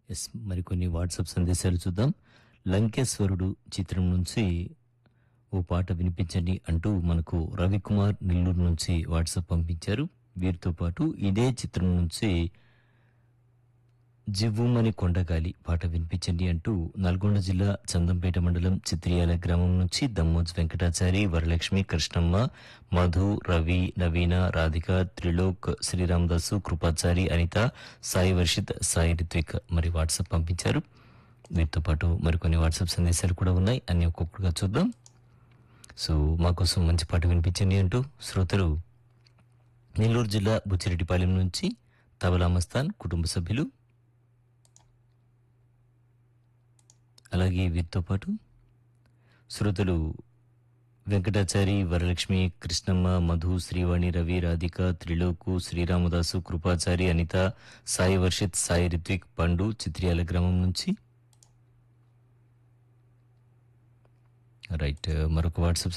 yes మరికొన్ని WhatsApp సందేశాలు చూద్దాం లంకేశ్వరుడు చిత్రం నుంచి ఓ పాట వినిపించండి అంటూ మనకు రవికుమార్ నెల్లూరు నుంచి వాట్సాప్ పంపించారు వీరితో పాటు ఇదే చిత్రం నుంచి జివ్వుమని కొండగాలి పాట వినిపించండి అంటూ నల్గొండ జిల్లా చందంపేట మండలం చిత్రియాల గ్రామం నుంచి దమ్మోజ్ వెంకటాచారి వరలక్ష్మి కృష్ణమ్మ మధు రవి నవీన రాధిక త్రిలోక్ శ్రీరామదాసు కృపాచారి అనిత సాయి వర్షిత్ సాయి రిత్విక్ మరి వాట్సాప్ పంపించారు వీటితో పాటు మరికొన్ని వాట్సాప్ సందేశాలు కూడా ఉన్నాయి అన్ని ఒక్కొక్కటిగా చూద్దాం సో మా కోసం మంచి పాట వినిపించండి అంటూ శ్రోతలు నెల్లూరు జిల్లా బుచ్చిరెడ్డిపాలెం నుంచి తబలా మస్తాన్ కుటుంబ సభ్యులు అలాగే వీరితో పాటు శ్రోతలు వెంకటాచారి వరలక్ష్మి కృష్ణమ్మ మధు శ్రీవాణి రవి రాధిక త్రిలోకు శ్రీరామదాసు కృపాచారి అనిత సాయి వర్షిత్ సాయి రిత్విక్ పండు చిత్రియాల గ్రామం నుంచి రైట్ మరొక వాట్సాప్